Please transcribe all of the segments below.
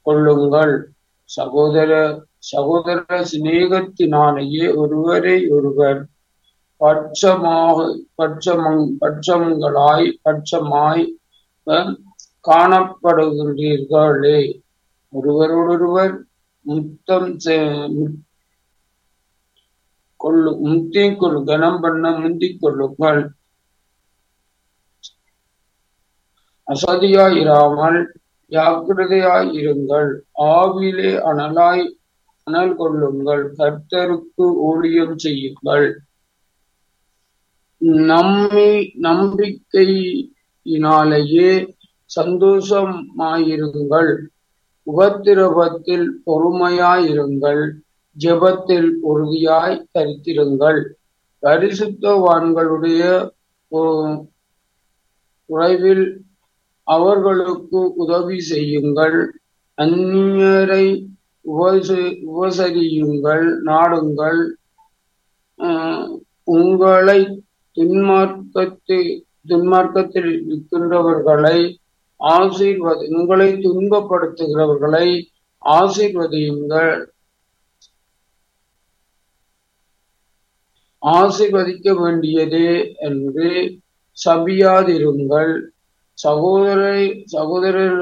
கொள்ளுங்கள் சகோதர சகோதர சிநேகத்தினாலேயே ஒருவரை ஒருவர் பட்சமாக பட்சமங் பட்சங்களாய் பட்சமாய் அஹ், காணப்படுகின்றீர்களே ஒருவரோடொருவர் முத்தம் செ- மு- கொள்ளு முத்தி கொள்ளு கனம் பண்ண முந்திக் கொள்ளுங்கள் அசதியாய் இராமல் ஜாக்கிரதையாய் இருங்கள் ஆவிலே அனலாய் அனல் கொள்ளுங்கள் கர்த்தருக்கு ஊழியம் செய்யுங்கள் நம்மை நம்பிக்கையினாலேயே சந்தோஷமாயிருங்கள் உபத்திரவத்தில் பொறுமையாயிருங்கள் ஜெபத்தில் உறுதியாய் தரித்திருங்கள் பரிசுத்தவான்களுடைய உ- உறவில் அவர்களுக்கு உதவி செய்யுங்கள் அந்நியரை உபச உபசரியுங்கள் நாடுங்கள் ஆஹ் உங்களை துன்மார்க்கத்தை துன்மார்க்கத்தில் இருக்கின்றவர்களை ஆசீர்வதி உங்களை துன்பப்படுத்துகிறவர்களை ஆசீர்வதியுங்கள் ஆசீர்வதிக்க வேண்டியதே என்று சபியாதிருங்கள் சகோதரை சகோதரர்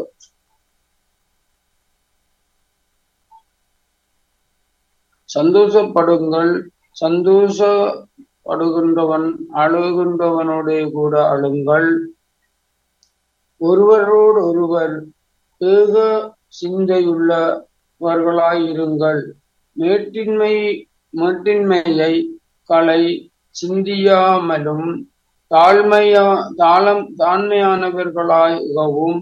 சந்தோஷப்படுங்கள் சந்தோஷப்படுகின்றவன் அழுகின்றவனோடே கூட அழுங்கள் ஒருவரோடு ஒருவர் ஏக சிந்தையுள்ளவர்களாயிருங்கள் மேட்டின்மை மேட்டின்மையை களை சிந்தியாமலும் தாழ்மையா தாளம் தாழ்மையானவர்களாகவும்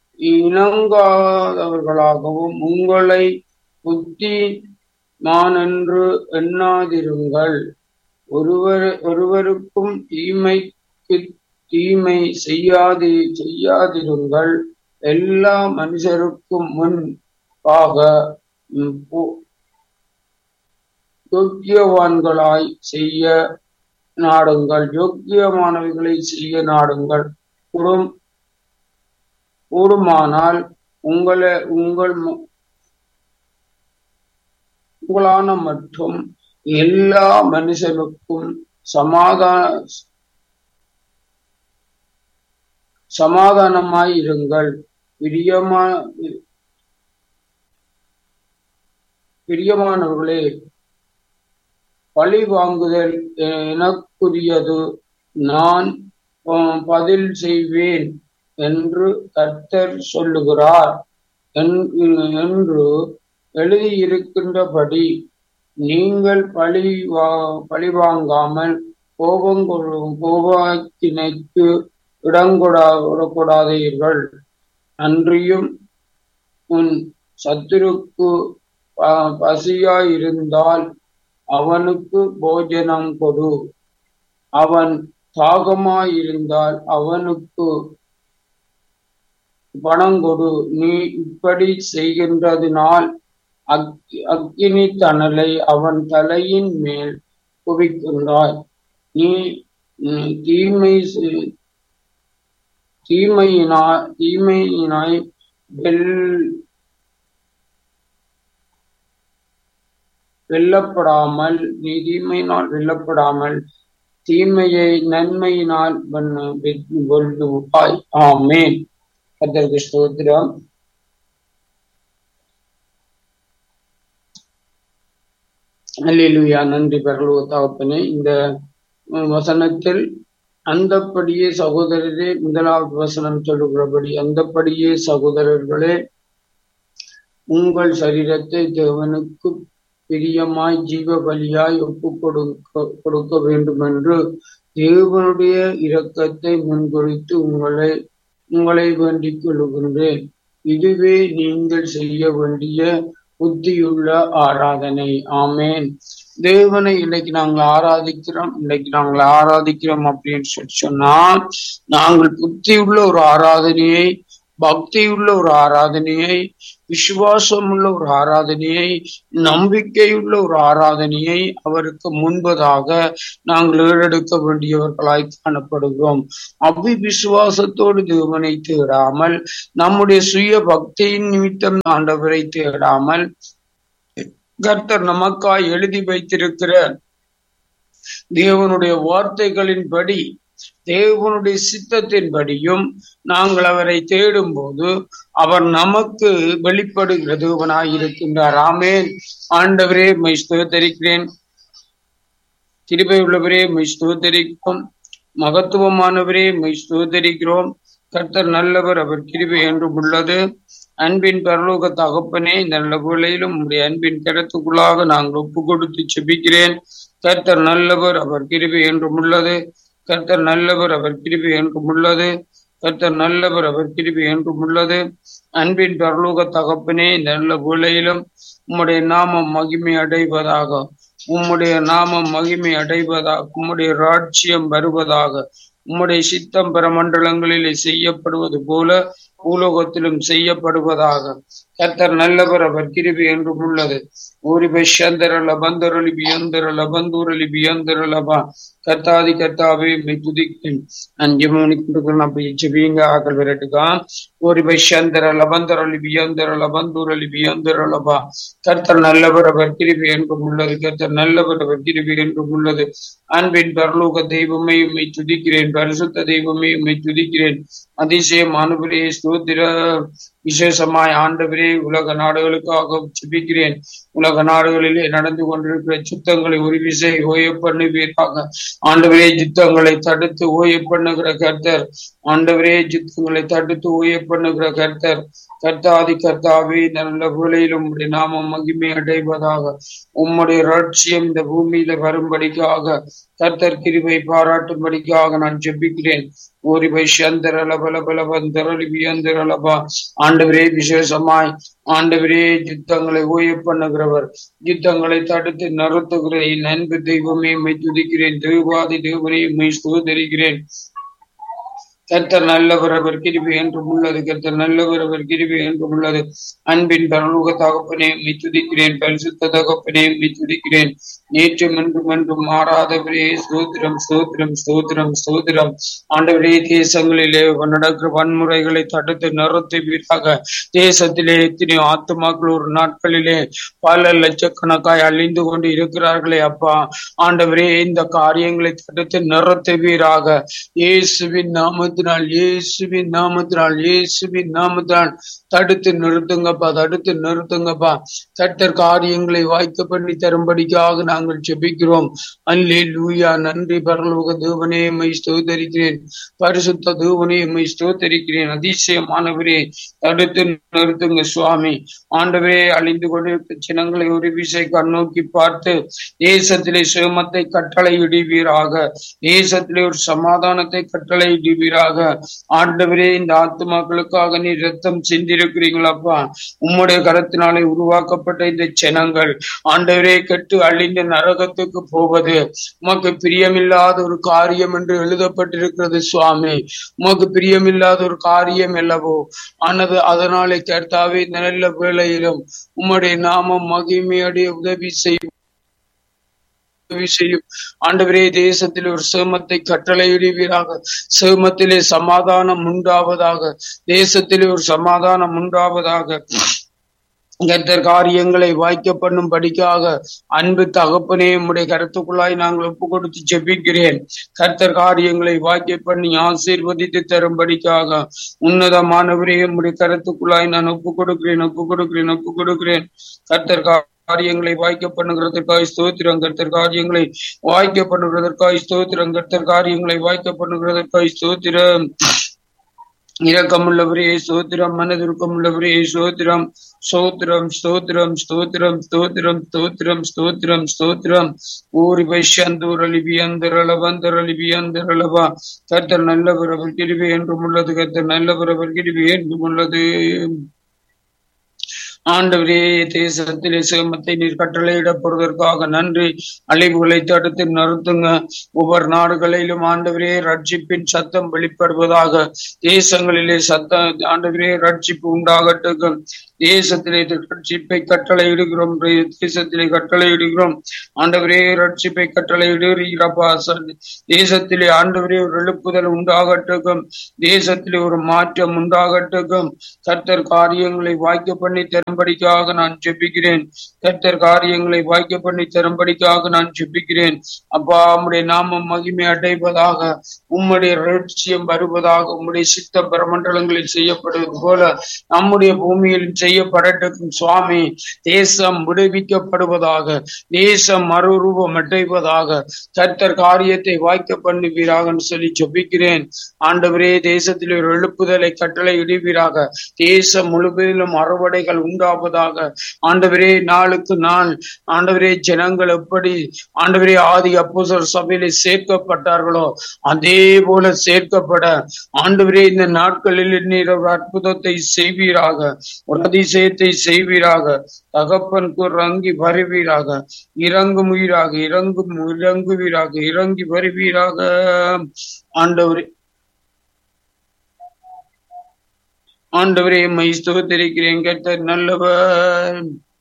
இணங்காதவர்களாகவும் உங்களை புத்தி நான் என்று எண்ணாதிருங்கள் ஒருவர் ஒருவருக்கும் தீமைக்கு தீமை செய்யாது செய்யாதிருங்கள் எல்லா மனுஷருக்கும் முன்பாக ம், போ- யோக்கியவான்களாய் செய்ய நாடுங்கள் யோக்கியமானவைகளை செய்ய நாடுங்கள் கூடும் கூடுமானால் உங்களை உங்கள் மு- உங்களான மற்றும் எல்லா மனுஷனுக்கும் சமாதான சமாதானமாய் இருங்கள் பிரியமா பிரியமானவர்களே பழி வாங்குதல் எனக்குரியது நான் அஹ், பதில் செய்வேன் என்று கர்த்தர் சொல்லுகிறார் என்- என்று எழுதியிருக்கின்றபடி நீங்கள் பழி வா பழி வாங்காமல் கோபம் கொள்ளும் கோபாக்கினைக்கு இடங்கொடா விடக்கூடாதீர்கள் அன்றியும் உன் சத்துருக்கு ப- பசியாயிருந்தால் அவனுக்கு போஜனம் கொடு அவன் தாகமாயிருந்தால் அவனுக்கு பணம் கொடு நீ இப்படி செய்கின்றதினால் அக்கி அக்கினி தணலை அவன் தலையின் மேல் குவிக்கின்றாய் நீ ம், தீமை செய்- தீமையினா தீமையினாய் வெல் வெல்லப்படாமல் நீ தீமையினால் வெல்லப்படாமல் தீமையை நன்மையினால் வென்னு- வெற்றி கொள்ளுவாய் ஆமேன் கர்த்தருக்கு ஸ்தோத்திரம் அல்லேலூயா நன்றி பரலோக தகப்பனே இந்த உம், வசனத்தில் அந்தப்படியே சகோதரரே முதலாவது வசனம் சொல்லுகிறபடி அந்தப்படியே சகோதரர்களே உங்கள் சரீரத்தை தேவனுக்கு பிரியமாய் ஜீவ பலியாய் ஒப்பு கொடுக்க கொடுக்க வேண்டும் என்று தேவனுடைய இரக்கத்தை முன்குறித்து உங்களை உங்களை வேண்டிக் கொள்ளுகின்றேன் இதுவே நீங்கள் செய்ய வேண்டிய புத்தியுள்ள ஆராதனை ஆமேன் தேவனை இன்னைக்கு நாங்கள் ஆராதிக்கிறோம் இன்னைக்கு நாங்கள் ஆராதிக்கிறோம் அப்படின்னு சொல்லி சொன்னா நாங்கள் புத்தியுள்ள ஒரு ஆராதனையை பக்தியுள்ள ஒரு ஆராதனையை விசுவாசம் உள்ள ஒரு ஆராதனையை நம்பிக்கையுள்ள ஒரு ஆராதனையை அவருக்கு முன்பதாக நாங்கள் ஏறெடுக்க வேண்டியவர்களாய் காணப்படுகிறோம் அவ்வி விசுவாசத்தோடு தேவனை தேடாமல் நம்முடைய சுய பக்தியின் நிமித்தம் ஆண்டவரை தேடாமல் கர்த்தர் நமக்காய் எழுதி வைத்திருக்கிற தேவனுடைய வார்த்தைகளின்படி தேவனுடைய சித்தத்தின்படியும் நாங்கள் அவரை தேடும் போது அவர் நமக்கு வெளிப்படுகிற தேவனாய் இருக்கின்றார் ஆமேன் ஆண்டவரே மை ஸ்தோத்தரிக்கிறேன் கிருபை உள்ளவரே மை ஸ்தோத்தரிக்கும் மகத்துவமானவரே மை ஸ்தோத்தரிக்கிறோம் கர்த்தர் நல்லவர் அவர் கிருபை என்றும் உள்ளது அன்பின் பரலோக தகப்பனே இந்த நல்ல வேளையிலும் உடைய அன்பின் கருத்துக்குள்ளாக நாங்கள் ஒப்பு கொடுத்து செபிக்கிறேன் கர்த்தர் நல்லவர் அவர் கிருபை என்றும் உள்ளது கர்த்தர் நல்லவர் அவர் கிருபை என்றும் உள்ளது கர்த்தர் நல்லவர் அவர் கிருபை என்றும் உள்ளது அன்பின் பரலோக தகப்பனே இந்த நல்ல வேளையிலும் உம்முடைய நாமம் மகிமை அடைவதாக உம்முடைய நாமம் மகிமை அடைவதாக உம்முடைய ராட்சியம் வருவதாக உம்முடைய சித்தம் பிரமண்டலங்களிலே செய்யப்படுவது போல பூலோகத்திலும் செய்யப்படுவதாக கர்த்தர் நல்லவர் அவர் கிருபி என்றும் உள்ளது ஊரி பஷந்தரல பந்தரலி பியந்தரல பந்தூரலி பியந்தரலபா கர்த்தாதி கர்த்தாவே மை துதிக்கும் அஞ்சு மணிக்கு அப்படி ஜெபிங்க ஆக்கள் விரட்டுக்கா ஒரு பஷந்தரல பந்தரலி பியந்தரல பந்தூரலி பியந்தரலபா கர்த்தர் நல்லவர் அவர் கிருபி என்றும் உள்ளது கர்த்தர் நல்லவர் அவர் கிருபி என்றும் உள்ளது அன்பின் பரலோக தெய்வமே உம்மை துதிக்கிறேன் பரிசுத்த தெய்வமே உம்மை துதிக்கிறேன் அதிசயம் அனுபவே ஸ்தோத்திர விசேஷமாய் ஆண்டவரே உலக நாடுகளுக்காக ஜெபிக்கிறேன் உலக நாடுகளிலே நடந்து கொண்டிருக்கிற சுத்தங்களை ஒரு விசை ஓய பண்ணுவீராக ஆண்டவரே யுத்தங்களை தடுத்து ஓய பண்ணுகிற கர்த்தர் ஆண்டவரே யுத்தங்களை தடுத்து ஓய பண்ணுகிற கர்த்தர் கர்த்தாதி கர்த்தாவே நல்ல வேளையிலும் உம்முடைய நாமம் மகிமை அடைவதாக உம்முடைய ராட்சியம் இந்த பூமியில வரும்படிக்காக கர்த்தர் கிருபை பாராட்டும்படிக்காக நான் ஜெபிக்கிறேன் ஓரி வைஷந்தரல பல பல வந்தரலி வியந்தரலபா ஆண்டவரே விசேஷமாய் ஆண்டவரே யுத்தங்களை ஓய பண்ணுகிறவர் யுத்தங்களை தடுத்து நிறுத்துகிறேன் அன்பு தெய்வமே மை துதிக்கிறேன் தெய்வாதி தேவனே மை ஸ்தோதரிக்கிறேன் கர்த்தர் நல்லவர் அவர் கிருபி என்றும் உள்ளது கர்த்தர் நல்லவர் அவர் கிருபி என்றும் உள்ளது அன்பின் பரலோக தகப்பனே மை துதிக்கிறேன் பரிசுத்த தகப்பனே மை துதிக்கிறேன் நேற்றும் என்றும் என்றும் மாறாதவரே ஸ்தோத்திரம் ஸ்தோத்திரம் ஸ்தோத்திரம் ஸ்தோத்திரம் ஆண்டவரே தேசங்களிலே நடக்கிற வன்முறைகளை தடுத்து நிறுத்துவீராக தேசத்திலே எத்தனையோ ஆத்துமாக்கள் ஒரு நாட்களிலே பல லட்சக்கணக்காய் அழிந்து கொண்டு இருக்கிறார்களே அப்பா ஆண்டவரே இந்த காரியங்களை தடுத்து நிறுத்துவீராக இயேசுவின் நாமத்தினால் இயேசுவின் நாமத்தினால் இயேசுவின் நாமத்தினால் தடுத்து நிறுத்துங்கப்பா தடுத்து நிறுத்துங்கப்பா கர்த்தர் காரியங்களை வாய்க்க பண்ணி தரும்படிக்காக நாங்கள் ஜெபிக்கிறோம் அல்லே லூயா நன்றி பரலோக தேவனே மை ஸ்தோத்தரிக்கிறேன் பரிசுத்த தேவனே மை ஸ்தோத்தரிக்கிறேன் அதிசயமானவரே தடுத்து நிறுத்துங்க சுவாமி ஆண்டவரே அழிந்து கொண்டிருக்க சின்னங்களை ஒரு விசை கண்ணோக்கி பார்த்து தேசத்திலே சேமத்தை கட்டளை இடுவீராக தேசத்திலே ஒரு சமாதானத்தை கட்டளை இடுவீராக ஆண்டவரே இந்த ஆத்துமாக்களுக்காக நீ ரத்தம் சிந்திருக்கிறீங்களப்பா உம்முடைய கரத்தினாலே உருவாக்கப்பட்ட இந்த ஜனங்கள் ஆண்டவரே கெட்டு அழிந்த நரகத்துக்கு போவது உமக்கு பிரியமில்லாத ஒரு காரியம் என்று எழுதப்பட்டிருக்கிறது சுவாமி உமக்கு பிரியமில்லாத ஒரு காரியம் அல்லவோ ஆனது அதனாலே கர்த்தாவே இந்த நல்ல வேளையிலும் உம்முடைய நாமம் மகிமையடைய உதவி செய்யும் உதவி செய்யும் ஆண்டவரே தேசத்தில் ஒரு சேமத்தை கட்டளையிடுவீராக சேமத்திலே சமாதானம் உண்டாவதாக தேசத்திலே ஒரு சமாதானம் உண்டாவதாக கர்த்தர் காரியங்களை வாய்க்க பண்ணும் படிக்காக அன்பு தகப்பனே உம்முடைய கருத்துக்குள்ளாய் நாங்கள் ஒப்பு கொடுத்து ஜெபிக்கிறேன் கர்த்தர் காரியங்களை வாய்க்க பண்ணி ஆசீர்வதித்து தரும்படிக்காக உன்னதமானவரே உம்முடைய கருத்துக்குள்ளாய் நான் ஒப்பு கொடுக்கிறேன் ஒப்பு கொடுக்கிறேன் ஒப்பு கொடுக்கிறேன் கர்த்தர் காரியங்களை வாய்க்க பண்ணுகிறதற்காய் ஸ்தோத்திரம் கர்த்தர் காரியங்களை வாய்க்க பண்ணுகிறதற்காய் ஸ்தோத்திரம் கர்த்தர் காரியங்களை வாய்க்க பண்ணுகிறதற்காய் ஸ்தோத்திரம் இரக்கமுள்ளவரே சோத்திரம் மனதிற்கமுள்ளவரே சோத்திரம் ஸ்தோத்திரம் ஸ்தோத்திரம் ஸ்தோத்திரம் ஸ்தோத்திரம் ஸ்தோத்திரம் ஸ்தோத்திரம் ஸ்தோத்திரம் ஊரி வைஷந்தூரலிபியந்தரலவந்தரலிபியந்தரலவா கர்த்தர் நல்லவர் அவர் கிருபை என்றும் உள்ளது கர்த்தர் நல்லவர் அவர் கிருபை என்றும் உள்ளது ஆண்டவரே தேசத்திலே சேமத்தை நீர் கட்டளையிடப்படுவதற்காக நன்றி அழிவுகளை தடுத்து நிறுத்துங்க ஒவ்வொரு நாடுகளிலும் ஆண்டவரே ரட்சிப்பின் சத்தம் வெளிப்படுவதாக தேசங்களிலே சத்தம் ஆண்டவரே ரட்சிப்பு உண்டாகட்டும் தேசத்திலே ரட்சிப்பை கட்டளை இடுகிறோம் தேசத்திலே கட்டளை இடுகிறோம் ஆண்டவரே ரட்சிப்பை கட்டளை இடுகிறீரப்பா தேசத்திலே ஆண்டவரே ஒரு எழுப்புதல் உண்டாகட்டும் தேசத்திலே ஒரு மாற்றம் உண்டாகட்டும் கர்த்தர் காரியங்களை வாய்க்க பண்ணி தரும்படிக்காக நான் ஜெபிக்கிறேன் கர்த்தர் காரியங்களை வாய்க்க பண்ணி தரும்படிக்காக நான் ஜெபிக்கிறேன் அப்பா உம்முடைய நாமம் மகிமை அடைவதாக உம்முடைய ரட்சியம் வருவதாக உம்முடைய சித்த பிரமண்டலங்களில் செய்யப்படுவது போல நம்முடைய பூமியில் செய்யப்படட்டும் சுவாமி தேசம் விடுவிக்கப்படுவதாக தேசம் மறுரூபம் அடைவதாக கர்த்தர் காரியத்தை வாய்க்க பண்ணுவீராக சொல்லி ஜெபிக்கிறேன் ஆண்டவரே தேசத்தில் ஒரு எழுப்புதலை கட்டளை இடுவீராக தேசம் முழுவதிலும் அறுவடைகள் உண்டாவதாக ஆண்டவரே நாளுக்கு நாள் ஆண்டவரே ஜனங்கள் எப்படி ஆண்டவரே ஆதி அப்போசர் சபையில சேர்க்கப்பட்டார்களோ அதே போல சேர்க்கப்பட ஆண்டவரே இந்த நாட்களில் நீர் ஒரு அற்புதத்தை செய்வீராக ஒரு அதிசயத்தை செய்வீராக தகப்பன் இறங்கி வருவீராக இறங்கும் உயிராக இறங்கும் இறங்குவீராக இறங்கி வருவீராக ஆண்டவரே ஆண்டவரே மை ஸ்தோத்தரிக்கிறேன் கர்த்தர் நல்லவர்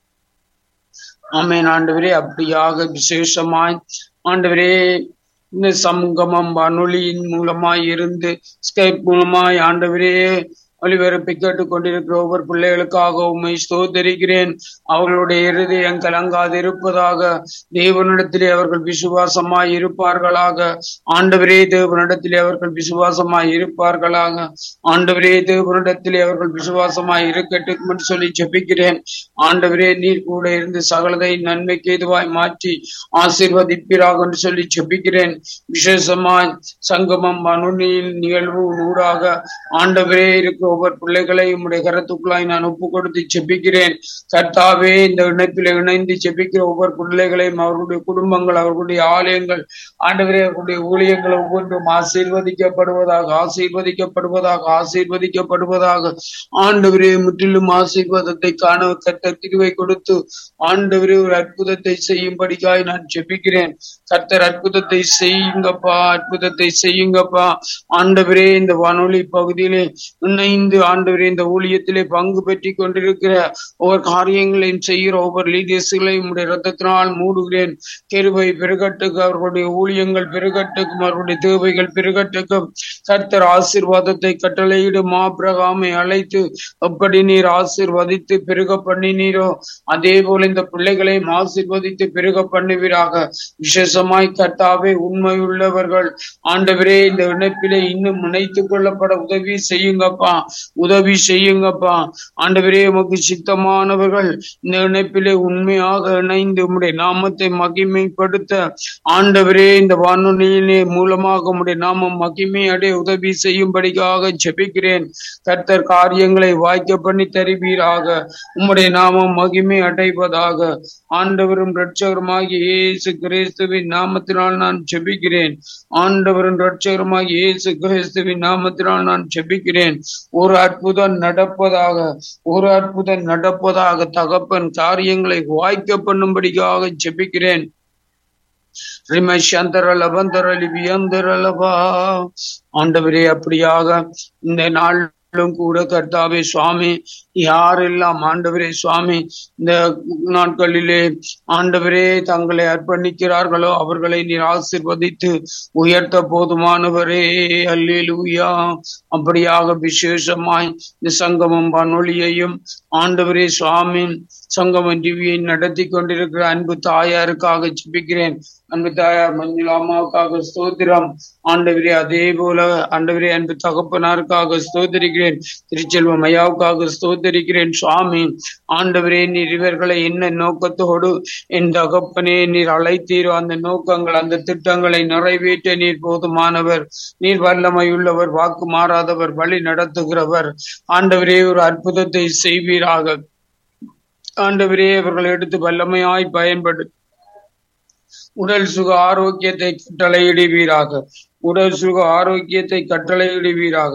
ஆமேன் ஆண்டவரே அப்படியாக விசேஷமாய் ஆண்டவரே இந்த சங்கமம் வானொலியின் மூலமாய் இருந்து ஸ்கைப் மூலமாய் ஆண்டவரே ஒளிபரப்பை கேட்டுக் கொண்டிருக்கிற ஒவ்வொரு பிள்ளைகளுக்காக உண்மை ஸ்தோத்தரிக்கிறேன் அவர்களுடைய இருதயம் கலங்காது இருப்பதாக தேவனிடத்திலே அவர்கள் விசுவாசமாய் இருப்பார்களாக ஆண்டவரே தேவனிடத்திலே அவர்கள் விசுவாசமாய் இருப்பார்களாக ஆண்டவரே தேவனிடத்திலே அவர்கள் விசுவாசமாய் இருக்கட்டும் என்று சொல்லி ஜெபிக்கிறேன் ஆண்டவரே நீர் கூட இருந்து சகலதை நன்மைக்கு எதுவாய் மாற்றி ஆசீர்வதிப்பீராக என்று சொல்லி ஜெபிக்கிறேன் விசேஷமாய் சங்கமம் மனுனியில் நிகழ்வு ஊடாக ஆண்டவரே இருக்கிற ஒவ்வொரு பிள்ளைகளை உம்முடைய கரத்துக்குள்ளாய் நான் ஒப்பு கொடுத்து செபிக்கிறேன் கர்த்தாவே இந்த இணைப்பில் இணைந்து செபிக்கிற ஒவ்வொரு பிள்ளைகளையும் அவர்களுடைய குடும்பங்கள் அவர்களுடைய ஆலயங்கள் ஆண்டவரே அவர்களுடைய ஊழியங்கள் ஒவ்வொன்றும் ஆசீர்வதிக்கப்படுவதாக ஆசீர்வதிக்கப்படுவதாக ஆசீர்வதிக்கப்படுவதாக ஆண்டவரே முற்றிலும் ஆசீர்வாதத்தை காண கர்த்தர் திருவை கொடுத்து ஆண்டவரே ஒரு அற்புதத்தை செய்யும்படிக்காய் நான் செபிக்கிறேன் கர்த்தர் அற்புதத்தை செய்யுங்கப்பா அற்புதத்தை செய்யுங்கப்பா ஆண்டவரே இந்த வானொலி பகுதியிலே இணைந்து ஆண்டவரே இந்த ஊழியத்திலே பங்கு பெற்றி கொண்டிருக்கிற ஒவ்வொரு காரியங்களையும் செய்கிற ஒவ்வொரு லீடர்ஸ்களையும் உடைய ரத்தத்தினால் மூடுகிறேன் கெருவை பெருகட்டுக்கு அவர்களுடைய ஊழியங்கள் பெருகட்டுக்கும் அவர்களுடைய தேவைகள் பெருகட்டுக்கும் கர்த்தர் ஆசீர்வாதத்தை கட்டளையிடும் மாபிரகாமை அழைத்து எப்படி நீர் ஆசீர்வதித்து பெருக பண்ணினீரோ அதே போல இந்த பிள்ளைகளையும் ஆசீர்வதித்து பெருக பண்ணுவீராக விசேஷமாய் கர்த்தாவே உண்மையுள்ளவர்கள் ஆண்டவரே இந்த இணைப்பிலே இன்னும் இணைத்துக் கொள்ளப்பட உதவி செய்யுங்கப்பா உதவி செய்யுங்கப்பா ஆண்டவரே உமக்கு சித்தமானவர்கள் இந்த இணைப்பிலே உண்மையாக இணைந்து உம்முடைய நாமத்தை மகிமைப்படுத்த ஆண்டவரே இந்த வானொலியிலே மூலமாக உம்முடைய நாமம் மகிமை அடைய உதவி செய்யும்படிக்காக ஜெபிக்கிறேன் கர்த்தர் காரியங்களை வாய்க்க பண்ணி தருவீராக உம்முடைய நாமம் மகிமை அடைவதாக ஆண்டவரும் இரட்சகருமாகிய இயேசு கிறிஸ்துவின் நாமத்தினால் நான் ஜெபிக்கிறேன் ஆண்டவரும் இரட்சகருமாகிய இயேசு கிறிஸ்துவின் நாமத்தினால் நான் ஜெபிக்கிறேன் ஒரு அற்புதம் நடப்பதாக ஒரு அற்புதம் நடப்பதாக தகப்பன் காரியங்களை வாய்க்க பண்ணும்படிக்காக ஜெபிக்கிறேன் ஆண்டவரே அப்படியாக இந்த நாள் கூட கர்த்தாவே சுவாமி யாரெல்லாம் ஆண்டவரே சுவாமி இந்த நாட்களிலே ஆண்டவரே தங்களை அர்ப்பணிக்கிறார்களோ அவர்களை நீர் ஆசிர்வதித்து உயர்த்த போதுமானவரே அல்லேலூயா அப்படியாக விசேஷமாய் இந்த சங்கமம் வானொலியையும் ஆண்டவரே சுவாமி சங்கமம் டிவியை நடத்தி கொண்டிருக்கிற அன்பு தாயாருக்காக ஜிபிக்கிறேன் அன்பு தாயார் மஞ்சள் அம்மாவுக்காக ஸ்தோத்திரம் ஆண்டவரே அதே போல ஆண்டவரே அன்பு தகப்பனாருக்காக ஸ்தோத்திரிக்கிறேன் திருச்செல்வம் ஐயாவுக்காக ஸ்தோத்திரிக்கிறேன் சுவாமி ஆண்டவரே நீர் இவர்களை என்ன நோக்கத்தோடு என் தகப்பனே நீர் அழைத்தீரோ அந்த நோக்கங்கள் அந்த திட்டங்களை நிறைவேற்ற நீர் போதுமானவர் நீர் வல்லமையுள்ளவர் வாக்கு மாறாதவர் வழி நடத்துகிறவர் ஆண்டவரே ஒரு அற்புதத்தை செய்வீராக ஆண்டவரே அவர்களை எடுத்து வல்லமையாய் பயன்படு உடல் சுக ஆரோக்கியத்தை கட்டளையிடுவீராக உடல் சுக ஆரோக்கியத்தை கட்டளையிடுவீராக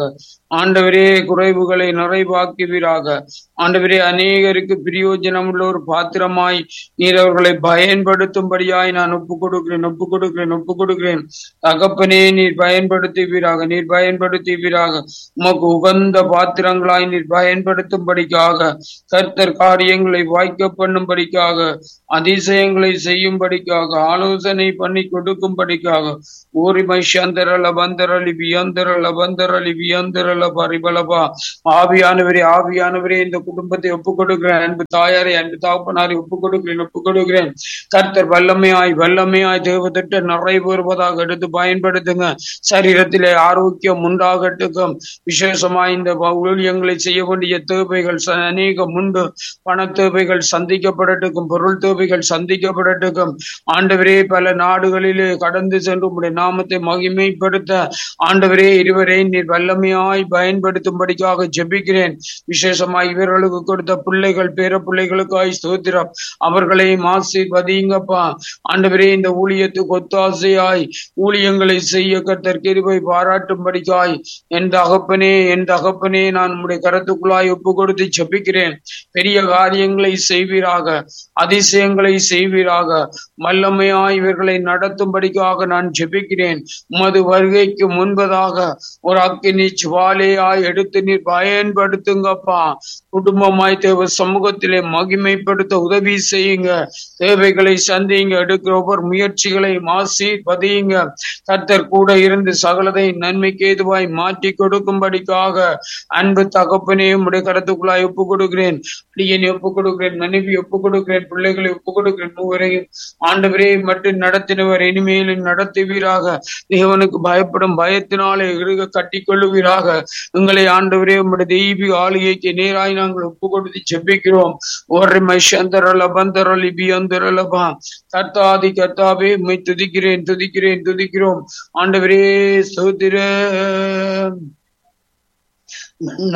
ஆண்டவரே குறைவுகளை நிறைவாக்குவீராக ஆண்டவரே அநேகருக்கு பிரயோஜனம் உள்ள ஒரு பாத்திரமாய் நீர் அவர்களை பயன்படுத்தும்படியாய் நான் ஒப்பு கொடுக்கிறேன் ஒப்பு கொடுக்கிறேன் ஒப்பு கொடுக்கிறேன் தகப்பனே நீர் பயன்படுத்துவீராக நீர் பயன்படுத்துவீராக உமக்கு உகந்த பாத்திரங்களாய் நீர் பயன்படுத்தும்படிக்காக கர்த்தர் காரியங்களை வாய்க்க பண்ணும்படிக்காக அதிசயங்களை செய்யும்படிக்காக ஆலோசனை பண்ணி கொடுக்கும்படிக்காக ஊரிமை சந்தரல பந்தரலி வியந்தரல பந்தரலி வியந்தரல பரிபலபா ஆவியானவரே ஆவியானவரே இந்த குடும்பத்தை ஒப்புக் கொடுக்கிறேன் அன்பு தாயாரை அன்பு தாப்பனாரை ஒப்புக் கொடுக்கிறேன் ஒப்புக் கொடுக்கிறேன் கர்த்தர் வல்லமையாய் வல்லமையாய் தேவத்திட்ட நிறைவேறுவதாக எடுத்து பயன்படுத்துங்க சரீரத்திலே ஆரோக்கியம் உண்டாகட்டுக்கும் விசேஷமாய் இந்த ஊழியங்களை செய்ய வேண்டிய தேவைகள் ச- அநேகம் உண்டு பண தேவைகள் சந்திக்கப்படட்டுக்கும் பொருள் தேவைகள் சந்திக்கப்படட்டுக்கும் ஆண்டவரே பல நாடுகளிலே கடந்து சென்று உம்முடைய நாமத்தை மகிமைப்படுத்த ஆண்டவரே இருவரை நீர் வல்லமையாய் பயன்படுத்தும்படிக்காக ஜெபிக்கிறேன் விசேஷமாய் இவர்களுக்கு கொடுத்த பிள்ளைகள் பேர பிள்ளைகளுக்காய் ஸ்தோத்திரம் அவர்களையும் ஆசீர்வதிங்கப்பா ஆண்டவரே இந்த ஊழியத்துக்கு ஒத்தாசையாய் ஊழியங்களை செய்ய கர்த்தர் கிருபை பாராட்டும்படிக்காய் என் தகப்பனே என் தகப்பனே நான் உம்முடைய கரத்துக்குள்ளாய் ஒப்பு கொடுத்து ஜெபிக்கிறேன் பெரிய காரியங்களை செய்வீராக அதிசயங்களை செய்வீராக வல்லமையாய் இவர்களை நடத்தும்படிக்காக நான் ஜெபிக்கிறேன் உமது வருகைக்கு முன்பதாக ஒரு அக்கினி சுவாலையாய் எடுத்து நீர் பயன்படுத்துங்கப்பா குடும்பமாய் தேவ சமூகத்திலே மகிமைப்படுத்த உதவி செய்யுங்க தேவைகளை சந்திங்க எடுக்கிற ஒவ்வொரு முயற்சிகளை மாசி பதியுங்க கர்த்தர் கூட இருந்து சகலதை நன்மைக்கு ஏதுவாய் மாற்றி கொடுக்கும்படிக்காக அன்பு தகப்பனே உடைய கடத்துக்குள்ளாய் ஒப்பு கொடுக்கிறேன் அடியனை ஒப்பு கொடுக்கிறேன் மனைவி ஒப்பு கொடுக்கிறேன் பிள்ளைகளை ஒப்பு கொடுக்கிறேன் மூவரையும் ஆண்டவரே மட்டும் நடத்தினவர் இனிமேலும் நடத்துவீராக தேவனுக்கு பயப்படும் பயத்தினாலே இறுக கட்டி கொள்ளுவீராக எங்களை ஆண்டவரே உம்முடைய தெய்வீக ஆளுகைக்கு நேராய் நாங்கள் ஒப்பு கொடுத்து ஜெபிக்கிறோம் ஒரு மைஷந்தரல பந்தரலி பியந்தரலபா கர்த்தாதி கர்த்தாவே உம்மை துதிக்கிறேன் துதிக்கிறேன் துதிக்கிறோம் ஆண்டவரே சோதிர